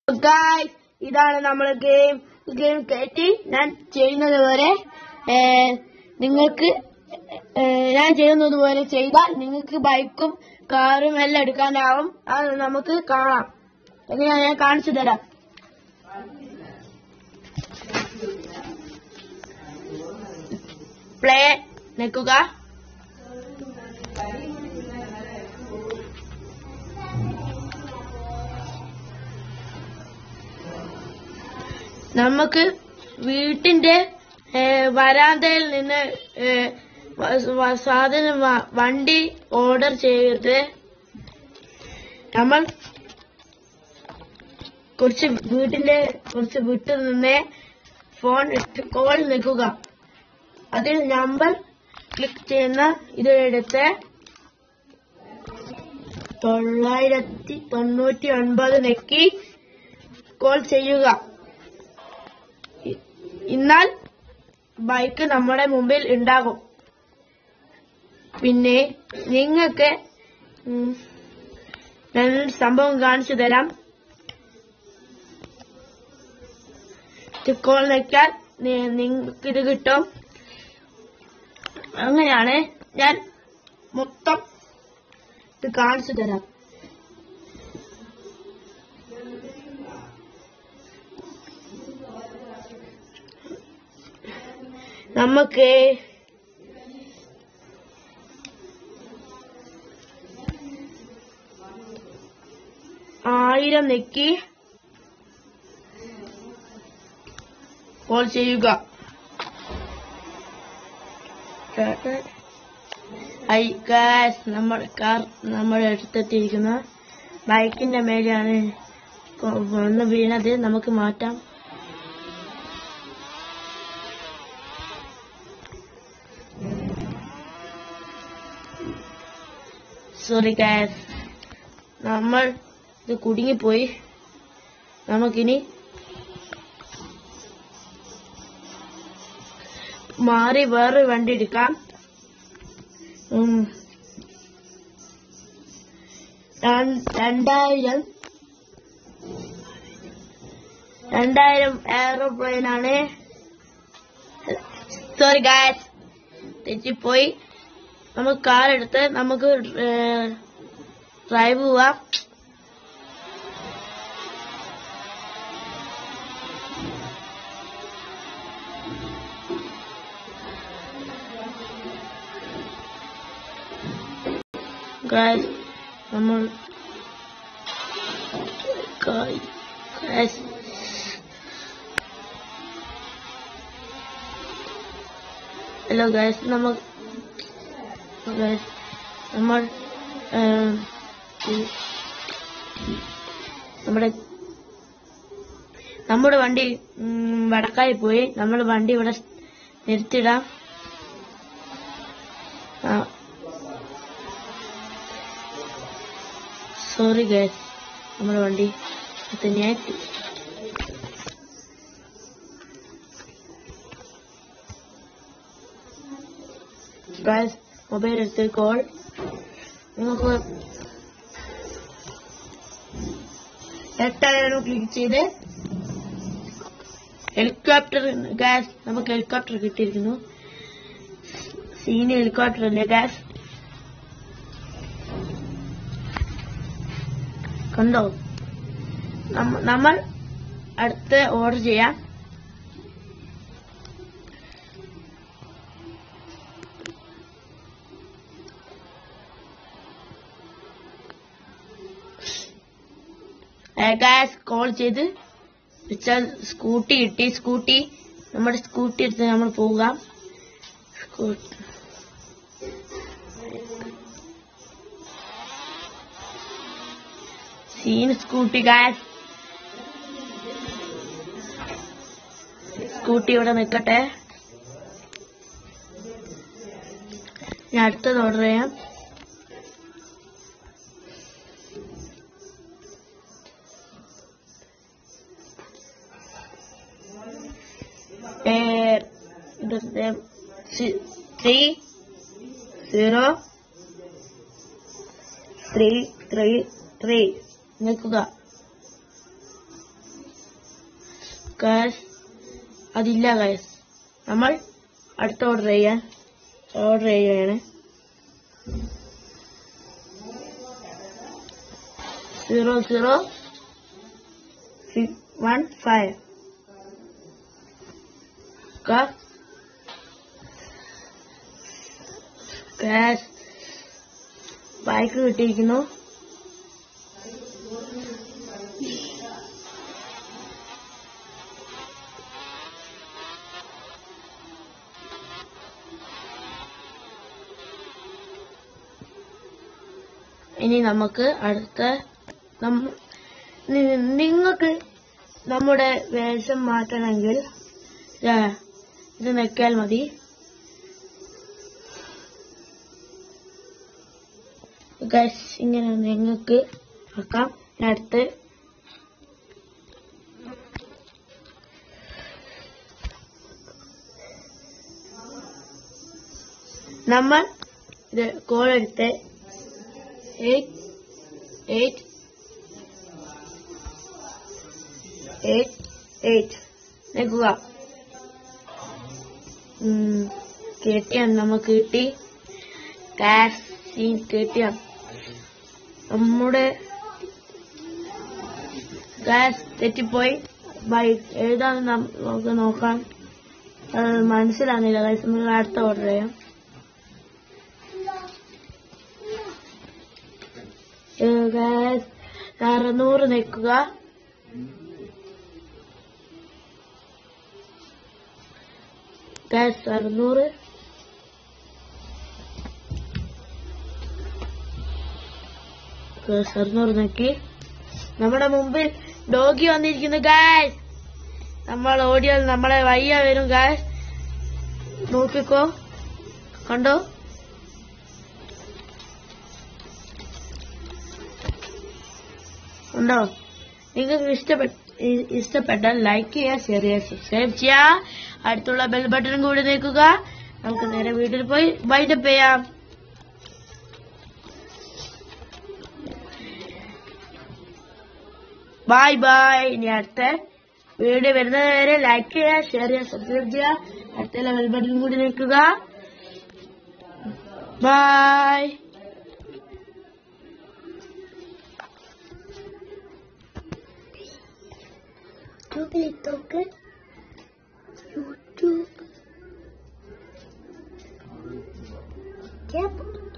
Guys ഇതാണ് നമ്മളെ game game കയറ്റി ഞാൻ ചെയ്യുന്നത് വരെ ഏ, നിങ്ങൾക്ക് ഏ, ഞാൻ ചെയ്യുന്നത് പോലെ ചെയ്താൽ നിങ്ങൾക്ക് ബൈക്കും കാറും എല്ലാം എടുക്കാനാവും അത് നമുക്ക് കാണാം എങ്ങനെയാ ഞാൻ കാണിച്ചു തരാം പ്ലേ നിൽക്കുക നമുക്ക് വീട്ടിന്റെ ഏ, വരാന്തയിൽ നിന്ന് ഏ, വ- വ- സാധനം വ- വണ്ടി ഓർഡർ ചെയ്ത് നമ്മൾ കുറച്ച് വീട്ടിന്റെ കുറച്ച് വിട്ടു നിന്ന് ഫോൺ ഇട്ട് കോൾ നിൽക്കുക അതിൽ നമ്പർ ക്ലിക്ക് ചെയ്യുന്ന ഇതെടുത്ത് തൊള്ളായിരത്തി തൊണ്ണൂറ്റി ഒൻപത് നെക്കി കോൾ ചെയ്യുക ഇ- എന്നാൽ ബൈക്ക് നമ്മുടെ മുമ്പിൽ ഉണ്ടാകും പിന്നെ നിങ്ങൾക്ക് ഉം, ഞാൻ ഒരു സംഭവം കാണിച്ചു തരാം ഇത് കോൾ നിൽക്കാൻ നിങ്ങൾക്ക് ഇത് കിട്ടും അങ്ങനെയാണ് ഞാൻ മൊത്തം ഇത് കാണിച്ചു തരാം നമുക്ക് ആയിരം നെക്കി കോൾ ചെയ്യുക ഐ ഗാസ് നമ്മുടെ കാർ നമ്മൾ എടുത്തെത്തിയിരിക്കുന്ന ബൈക്കിന്റെ മേലെയാണ് കൊ- ഒന്ന് വീണത് നമുക്ക് മാറ്റാം സോറി ഗാസ് നമ്മൾ ഇത് കുടുങ്ങിപ്പോയി നമുക്കിനി മാറി വേറെ വണ്ടി എടുക്കാം ഉം. ര- രണ്ടായിരം രണ്ടായിരം എയറോപ്ലെയിൻ ആണ് സോറി ഗാസ് തെറ്റിപ്പോയി നമുക്ക് കാർ എടുത്ത് നമുക്ക് ഡ്രൈവ് പോവാം ഗായ്സ് നമ്മൾ ഗായ്സ് ഹലോ ഗായ്സ് നമ്മൾ ഗായ്സ് നമ്മൾ ഏം, ഈ- നമ്മുടെ നമ്മുടെ വണ്ടി ഉം, വടക്കായി പോയി നമ്മൾ വണ്ടി ഇവിടെ നിർത്തിടാം ആ സോറി ഗൈസ് നമ്മുടെ വണ്ടി തന്നെയായി ഗൈസ് മൊബൈൽ എടുത്ത് കോൾ നിങ്ങൾക്ക് എട്ടായിരം ക്ലിക്ക് ചെയ്ത് ഹെലികോപ്റ്റർ ഗ്യാസ് നമുക്ക് ഹെലികോപ്റ്റർ കിട്ടിയിരിക്കുന്നു സീനി ഹെലികോപ്റ്റർ അല്ലേ ഗ്യാസ് കണ്ടോ നമ്മ- നമ്മൾ അടുത്ത് ഓർഡർ ചെയ്യാം ഗ്യാസ് കോൾ ചെയ്ത് വെച്ചാൽ സ്കൂട്ടി കിട്ടി സ്കൂട്ടി നമ്മുടെ സ്കൂട്ടി എടുത്ത് നമ്മൾ പോകാം scooty scene scooty guys scooty ഇവിടെ നിൽക്കട്ടെ ഞാൻ അടുത്തത് ഓർഡർ ചെയ്യാം three zero three three three നിൽക്കുക ഗാസ് അതില്ല ഗാസ് നമ്മൾ അടുത്ത ഓർഡർ ചെയ്യാൻ ഓർഡർ ചെയ്യുകയാണ് zero zero one five guys bike കിട്ടിയിരിക്കുന്നു ഇനി നമുക്ക് അടുത്ത നമ്മ- നി- നിങ്ങൾക്ക് നമ്മുടെ വേഷം മാറ്റണമെങ്കിൽ ദാ ഇത് നെക്കിയാൽ മതി ഗൈസ് ഇങ്ങനെ നിങ്ങൾക്ക് ആക്കാം ഞാൻ അടുത്ത് നമ്മൾ ഇത് കോൾ എടുത്ത് എയ്റ്റ് എയ്റ്റ് എയ്റ്റ് എയ്റ്റ് നിൽക്കുക കെട്ടിയ നമുക്ക് കിട്ടി കാഷ് സീൻ കെട്ടിയ നമ്മുടെ ഗ്യാസ് തെറ്റിപ്പോയി ബൈ എഴുതാൻ നമുക്ക് നോക്കാം അത് മനസ്സിലാകുന്നില്ല ഗൈസ് നമ്മൾ അടുത്ത ഓർഡർ ചെയ്യാം ഗ്യാസ് അറുന്നൂറ് നിൽക്കുക ഗ്യാസ് അറുന്നൂറ് ഗ്യാസ് അറുന്നൂറ് നോക്കി നമ്മുടെ മുമ്പിൽ ഡോഗി വന്നിരിക്കുന്നു ഗായ്സ് നമ്മൾ ഓടിയാൽ നമ്മളെ വയ്യ വരും ഗായ്സ് നോക്കിക്കോ കണ്ടോ ഉണ്ടോ നിങ്ങൾക്ക് ഇഷ്ടപ്പെട്ട ഇ- ഇഷ്ടപ്പെട്ടാൽ ലൈക്ക് ചെയ്യുക ഷെയർ ചെയ്യുക സബ്സ്ക്രൈബ് ചെയ്യുക അടുത്തുള്ള ബെൽ ബട്ടൺ കൂടി നീക്കുക നമുക്ക് നേരെ വീട്ടിൽ പോയി വൈൻഡപ്പ് ചെയ്യാം ബൈ ബൈ ഇനി അടുത്ത വീഡിയോ വരുന്നത് വരെ ലൈക്ക് ചെയ്യുക ഷെയർ ചെയ്യുക സബ്സ്ക്രൈബ് ചെയ്യുക അടുത്തുള്ള ബെൽ ബട്ടൺ കൂടി നീക്കുക ബൈ Tú, Toque.